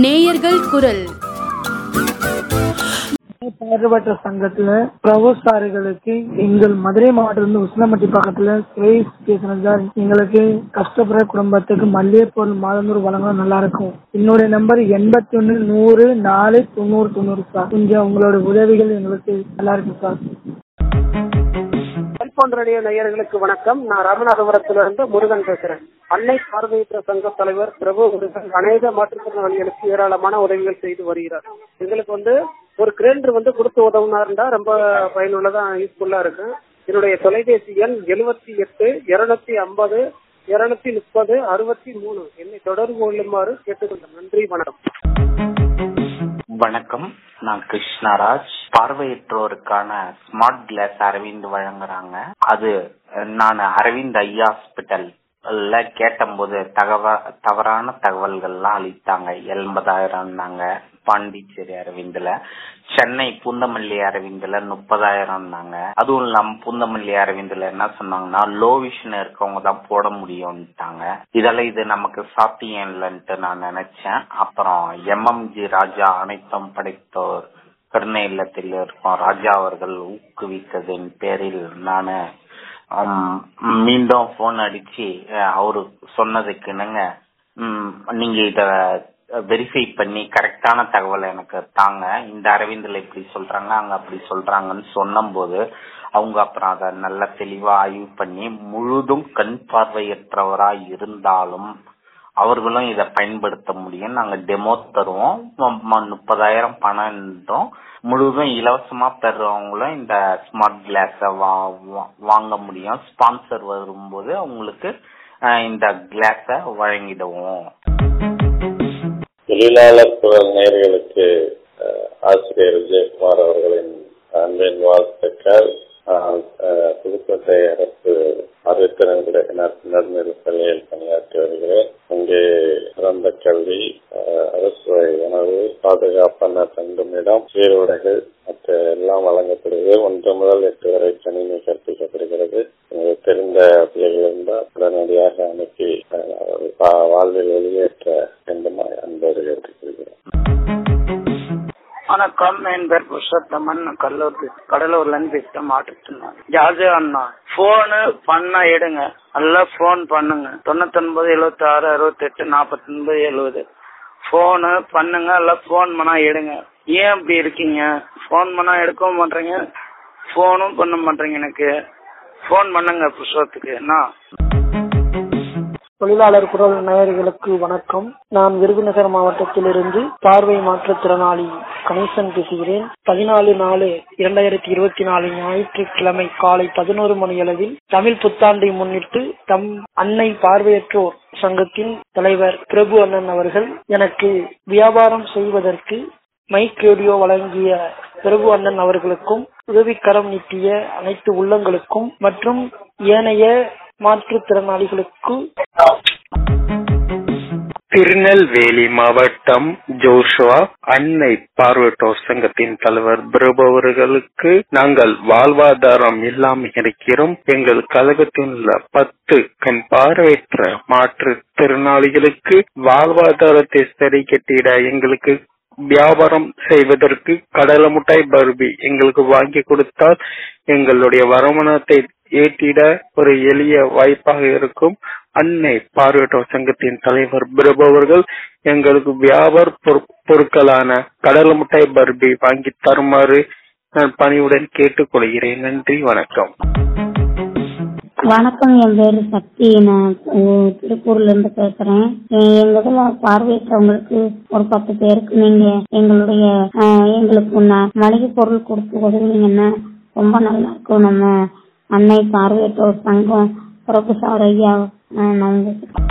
நேயர்கள் குரல் பார்வையற்ற சங்கத்துல பிரபு சாரிகளுக்கு எங்கள் மதுரை மாவட்டத்திலிருந்து உசிலம்பட்டி பக்கத்துல சுரேஷ் பேசுறேன் சார் எங்களுக்கு கஷ்டப்படுற குடும்பத்துக்கு மல்லிகை பொருள் மாதந்தோறும் வழங்க நல்லா இருக்கும் என்னுடைய நம்பர் எண்பத்தி ஒன்னு நூறு நாலு தொண்ணூறு தொண்ணூறு சார் கொஞ்சம் உங்களோட உதவிகள் எங்களுக்கு நல்லா இருக்கும் சார் செல்போன் ரேடியோ நேயர்களுக்கு வணக்கம் நான் ராமநாதபுரத்திலிருந்து முருகன் பேசுறேன் அன்னை பார்வையற்ற சங்க தலைவர் பிரபு முருகன் அநேக மாற்றுத்திறனாளிகளுக்கு ஏராளமான உதவிகள் செய்து வருகிறார் எங்களுக்கு வந்து ஒரு கிரைண்டர் வந்து கொடுத்து உதவுனாருந்தா ரொம்ப பயனுள்ளதா யூஸ்ஃபுல்லா இருக்கு என்னுடைய தொலைபேசி எண் எழுபத்தி எட்டு இருநூத்தி ஐம்பது இருநூத்தி முப்பது அறுபத்தி மூணு என்னை தொடர்பு கொள்ளுமாறு கேட்டுக்கொண்டேன் நன்றி வணக்கம் வணக்கம் நான் கிருஷ்ணராஜ் பார்வையற்றோருக்கான ஸ்மார்ட் கிளாஸ் அரவிந்த் வழங்குறாங்க அது நான் அரவிந்த் ஐ ஹாஸ்பிட்டல் கேட்டபோது தகவ தவறான தகவல்கள்லாம் அளித்தாங்க எண்பதாயிரம் பாண்டிச்சேரி அரவிந்தில் சென்னை பூந்தமல்லி அரவிந்தில் முப்பதாயிரம் அதுவும் இல்லாம பூந்தமல்லி அரவிந்தில் என்ன சொன்னாங்கன்னா லோ விஷன் இருக்கவங்க தான் போட முடியும்ட்டாங்க இதெல்லாம் இது நமக்கு சாத்தியம் இல்லைன்ட்டு நான் நினைச்சேன் அப்புறம் எம்எம்ஜி ராஜா அனைத்தும் படைத்தோர் கருணை இல்லத்தில் இருக்கும் ராஜா அவர்கள் ஊக்குவித்ததின் பேரில் நானு மீண்டும் போன் அடிச்சு அவரு சொன்னதுக்கு என்னங்க நீங்க இத வெரிஃபை பண்ணி கரெக்டான தகவலை எனக்கு தாங்க இந்த அரவிந்தில் இப்படி சொல்றாங்க அங்க அப்படி சொல்றாங்கன்னு சொன்னபோது அவங்க அப்புறம் அதை நல்ல தெளிவா ஆய்வு பண்ணி முழுதும் கண் பார்வையற்றவரா இருந்தாலும் அவர்களும் இதை பயன்படுத்த முடியும் நாங்க டெமோ தருவோம் முப்பதாயிரம் பணம் முழுதும் இலவசமா பெறவங்களும் இந்த ஸ்மார்ட் கிளாஸ வாங்க முடியும் ஸ்பான்சர் வரும்போது அவங்களுக்கு இந்த கிளாஸ வழங்கிடுவோம் தொழிலாளர் குரல் நேர்களுக்கு ஆசிரியர் விஜயகுமார் அவர்களின் அன்பின் வாழ்த்துக்கள் புதுக்கோட்டை அரசு அறிவித்திறன்களை நடுநிலைப் பள்ளியில் பணியாற்றி வருகிறேன் அங்கே சிறந்த கல்வி அரசு உணவு பாதுகாப்பான தங்குமிடம் சீருடைகள் மற்ற எல்லாம் வழங்கப்படுகிறது ஒன்று முதல் எட்டு வரை கணினி கற்பிக்கப்படுகிறது உங்களுக்கு தெரிந்த பிள்ளைகள் இருந்தால் உடனடியாக அனுப்பி வாழ்வில் வெளியேற்ற வேண்டுமா அன்போடு கேட்டுக்கொள்கிறேன் வணக்கம் என் பேர் புருஷோத்தமன் கல்லூர் கடலூர்ல இருந்து பேசுறேன் மாற்றுத்திறனாளி ஜார்ஜ் அண்ணா போனு பண்ணா எடுங்க நல்லா போன் பண்ணுங்க தொண்ணூத்தி ஒன்பது எழுபத்தி ஆறு அறுபத்தி எட்டு நாற்பத்தி ஒன்பது எழுபது போனு பண்ணுங்க எல்லாம் போன் பண்ணா எடுங்க ஏன் அப்படி இருக்கீங்க போன் பண்ணா எடுக்கவும் மாட்டீங்க போனும் பண்ண மாட்டீங்க எனக்கு போன் பண்ணுங்க புருஷோத்துக்கு என்ன தொழிலாளர் குரல் நேயர்களுக்கு வணக்கம் நான் விருதுநகர் மாவட்டத்திலிருந்து பார்வை மாற்றுத்திறனாளி கணேசன் பேசுகிறேன் பதினாலு நாலு இரண்டாயிரத்தி இருபத்தி நாலு ஞாயிற்றுக்கிழமை காலை பதினோரு மணி அளவில் தமிழ் புத்தாண்டை முன்னிட்டு தம் அன்னை பார்வையற்றோர் சங்கத்தின் தலைவர் பிரபு அண்ணன் அவர்கள் எனக்கு வியாபாரம் செய்வதற்கு மைக் ரேடியோ வழங்கிய பிரபு அண்ணன் அவர்களுக்கும் உதவிக்கரம் நீட்டிய அனைத்து உள்ளங்களுக்கும் மற்றும் ஏனைய மாற்றுத்திறனாளிகளுக்கு திருநெல்வேலி மாவட்டம் ஜோஷுவா அன்னை பார்வையற்றோர் சங்கத்தின் தலைவர் பிரபு அவர்களுக்கு நாங்கள் வாழ்வாதாரம் இல்லாமல் இருக்கிறோம் எங்கள் கழகத்தில் உள்ள பத்து கண் பார்வையற்ற மாற்று திறனாளிகளுக்கு வாழ்வாதாரத்தை சரி கட்டிட எங்களுக்கு வியாபாரம் செய்வதற்கு கடலை முட்டாய் பர்பி எங்களுக்கு வாங்கி கொடுத்தால் எங்களுடைய வருமானத்தை ஏற்றிட ஒரு எளிய வாய்ப்பாக இருக்கும் அன்னை பார்வையற்றோர் சங்கத்தின் தலைவர் பிரபு அவர்கள் எங்களுக்கு வியாபார பொருட்களான கடலை முட்டாய் பர்பி வாங்கி தருமாறு நான் பணியுடன் கேட்டுக்கொள்கிறேன் நன்றி வணக்கம் வணக்கம் என் பேரு சக்தி நான் திருப்பூர்ல இருந்து பேசுறேன் எங்க இதுல பார்வையற்றவங்களுக்கு ஒரு பத்து பேருக்கு நீங்க எங்களுடைய எங்களுக்கு மளிகை பொருள் கொடுத்து உதவுனீங்கன்னா ரொம்ப நல்லா இருக்கும் நம்ம அன்னை பார்வையற்றோர் சங்கம் பிரபு சார் ஐயா நான் உங்களுக்கு